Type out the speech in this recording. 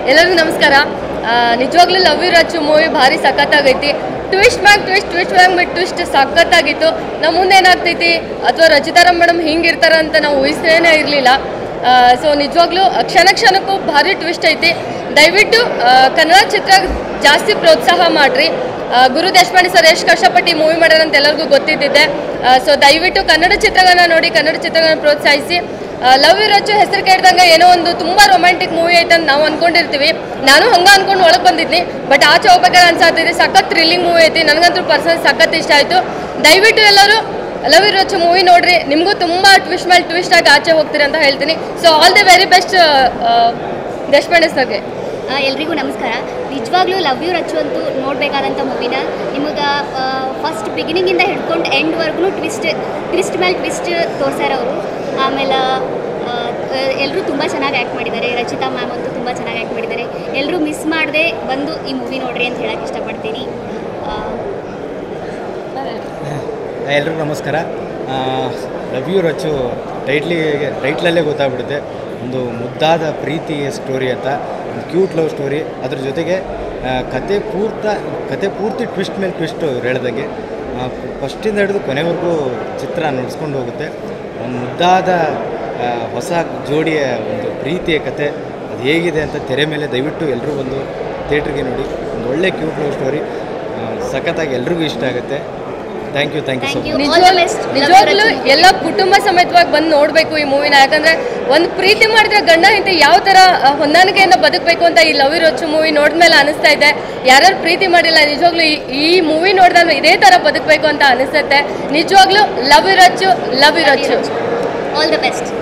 ಎಲ್ಲರಿಗೂ ನಮಸ್ಕಾರ ಆ, ನಿಜವಾಗ್ಲೂ ಲವ್ ಯು ರಚ್ಚು ಮೂವಿ ಭಾರಿ ಸಖತ್ತಾಗೈತಿ ಟ್ವಿಸ್ಟ್ ಮ್ಯಾಗ್ ಟ್ವಿಸ್ಟ್ ಟ್ವಿಸ್ಟ್ ಮ್ಯಾಗ್ ಬಿಟ್ಟು ಟ್ವಿಸ್ಟ್ ಸಖತ್ತಾಗಿತ್ತು ನಮ್ಮ ಮುಂದೆ ಏನಾಗ್ತೈತಿ ಅಥವಾ ರಚಿತಾರಾಮ್ ಮೇಡಮ್ ಹಿಂಗಿರ್ತಾರ ಅಂತ ನಾವು ಊಹಿಸ್ತೇನೆ ಇರಲಿಲ್ಲ ಸೊ ನಿಜವಾಗ್ಲೂ ಕ್ಷಣ ಕ್ಷಣಕ್ಕೂ ಭಾರಿ ಟ್ವಿಸ್ಟ್ ಐತಿ ದಯವಿಟ್ಟು ಆ, ಕನ್ನಡ ಚಿತ್ರ ಜಾಸ್ತಿ ಪ್ರೋತ್ಸಾಹ ಮಾಡ್ರಿ ಆ, ಗುರು ದೇಶಪಾಂಡೆ ಸರ್ ಎಷ್ಟು ಕಷ್ಟಪಟ್ಟು ಮೂವಿ ಮಾಡ್ಯಾರ ಅಂತ ಎಲ್ಲರಿಗೂ ಗೊತ್ತಿದ್ದಿದೆ ಸೊ ದಯವಿಟ್ಟು ಕನ್ನಡ ಚಿತ್ರಗಳನ್ನ ನೋಡಿ ಕನ್ನಡ ಚಿತ್ರಗಳನ್ನ ಪ್ರೋತ್ಸಾಹಿಸಿ ಲವ್ ಯು ರಚ್ಚು ಹೆಸರು ಕೇಳಿದಂಗೆ ಏನೋ ಒಂದು ತುಂಬ ರೊಮ್ಯಾಂಟಿಕ್ ಮೂವಿ ಐತೆ ಅಂತ ನಾವು ಅನ್ಕೊಂಡಿರ್ತೀವಿ ನಾನು ಹಂಗೆ ಅನ್ಕೊಂಡು ಒಳಗೆ ಬಂದಿದ್ನಿ ಬಟ್ ಆಚೆ ಹೋಗ್ಬೇಕಾದ್ರೆ ಅನ್ಸಾತಿದೆ ಸಖತ್ ಥ್ರಿಲ್ಲಿಂಗ್ ಮೂವಿ ಐತಿ ನನಗಂತೂ ಪರ್ಸನಲ್ ಸಖತ್ ಇಷ್ಟ ಆಯಿತು ದಯವಿಟ್ಟು ಎಲ್ಲರೂ ಲವ್ ಯು ರಚ್ಚು ಮೂವಿ ನೋಡ್ರಿ ನಿಮಗೂ ತುಂಬ ಟ್ವಿಸ್ಟ್ ಮೇಲೆ ಟ್ವಿಸ್ಟ್ ಆಗಿ ಆಚೆ ಹೋಗ್ತೀರಿ ಅಂತ ಹೇಳ್ತೀನಿ so all the very best Deshpande ಸರ್ಗೆ ಆ, ಎಲ್ರಿಗೂ ನಮಸ್ಕಾರ ನಿಜವಾಗ್ಲೂ ಲವ್ ಯು ರಚ್ಚು ಅಂತೂ ನೋಡಬೇಕಾದಂಥ ಮೂವಿನ ನಿಮಗೆ ಫಸ್ಟ್ ಬಿಗಿನಿಂಗಿಂದ ಹಿಡ್ಕೊಂಡು ಎಂಡ್ವರೆಗೂ ಟ್ವಿಸ್ಟ್ ಟ್ವಿಸ್ಟ್ ಮೇಲೆ ಟ್ವಿಸ್ಟ್ ತೋರ್ಸ್ಯಾರ ಅವರು ಆಮೇಲೆ ಎಲ್ಲರೂ ತುಂಬ ಚೆನ್ನಾಗಿ ಆ್ಯಕ್ಟ್ ಮಾಡಿದ್ದಾರೆ ರಚಿತಾ ಮ್ಯಾಮ್ ಅಂತೂ ತುಂಬ ಚೆನ್ನಾಗಿ ಆ್ಯಕ್ಟ್ ಮಾಡಿದ್ದಾರೆ ಎಲ್ಲರೂ ಮಿಸ್ ಮಾಡದೆ ಬಂದು ಈ ಮೂವಿ ನೋಡ್ರಿ ಅಂತ ಹೇಳಕ್ಕೆ ಇಷ್ಟಪಡ್ತೀನಿ ಆ, ಎಲ್ರಿಗೂ ನಮಸ್ಕಾರ ಲವ್ ಯು ರಚ್ಚು ಟೈಟ್ಲಿಗೆ ಟೈಟ್ಲಲ್ಲೇ ಗೊತ್ತಾಗ್ಬಿಡುತ್ತೆ ಒಂದು ಮುದ್ದಾದ ಪ್ರೀತಿ ಸ್ಟೋರಿ ಅಂತ ಒಂದು ಕ್ಯೂಟ್ ಲವ್ ಸ್ಟೋರಿ ಅದ್ರ ಜೊತೆಗೆ ಆ, ಕತೆ ಪೂರ್ತ ಕತೆ ಪೂರ್ತಿ ಟ್ವಿಸ್ಟ್ ಮೇಲೆ ಟ್ವಿಸ್ಟು ಇವ್ರು ಹೇಳ್ದಂಗೆ ಫಸ್ಟಿಂದ ಹಿಡಿದು ಕೊನೆವರೆಗೂ ಚಿತ್ರ ನಡೆಸ್ಕೊಂಡು ಹೋಗುತ್ತೆ ಒಂದು ಮುದ್ದಾದ ಆ, ಹೊಸ ಜೋಡಿಯ ಒಂದು ಪ್ರೀತಿಯ ಕತೆ ಅದು ಹೇಗಿದೆ ಅಂತ ತೆರೆ ಮೇಲೆ ದಯವಿಟ್ಟು ಎಲ್ಲರೂ ಒಂದು ಥಿಯೇಟ್ರಿಗೆ ನೋಡಿ ಒಂದು ಒಳ್ಳೆ ಕ್ಯೂಟ್ ಲವ್ ಸ್ಟೋರಿ ಸಖತ್ತಾಗಿ ಎಲ್ರಿಗೂ ಇಷ್ಟ ಆಗುತ್ತೆ thank you thank you so Thank much you. All the best. Love you, ನಿಜವಾಗ್ಲೂ ರಚು. ಎಲ್ಲ ಕುಟುಂಬ ಸಮೇತವಾಗಿ ಬಂದು ನೋಡಬೇಕು ಈ ಮೂವಿನ ಯಾಕಂದ್ರೆ ಒಂದು ಪ್ರೀತಿ ಮಾಡಿದ್ರೆ ಗಂಡ ಹೆಂಡತಿ ಯಾವ ಥರ ಆ, ಹೊಂದಾಣಿಕೆಯಿಂದ ಬದುಕಬೇಕು ಅಂತ ಈ ಲವ್ ರೊಚ್ಚು ಮೂವಿ ನೋಡಿದ್ಮೇಲೆ ಅನಿಸ್ತಾ ಇದೆ ಯಾರ್ಯಾರು ಪ್ರೀತಿ ಮಾಡಿಲ್ಲ ನಿಜವಾಗ್ಲೂ ಈ- ಈ ಮೂವಿ ನೋಡಿದ್ರೆ ಇದೇ ಥರ ಬದುಕಬೇಕು ಅಂತ ಅನಿಸುತ್ತೆ ನಿಜವಾಗ್ಲೂ love Rachchu love Rachchu all the best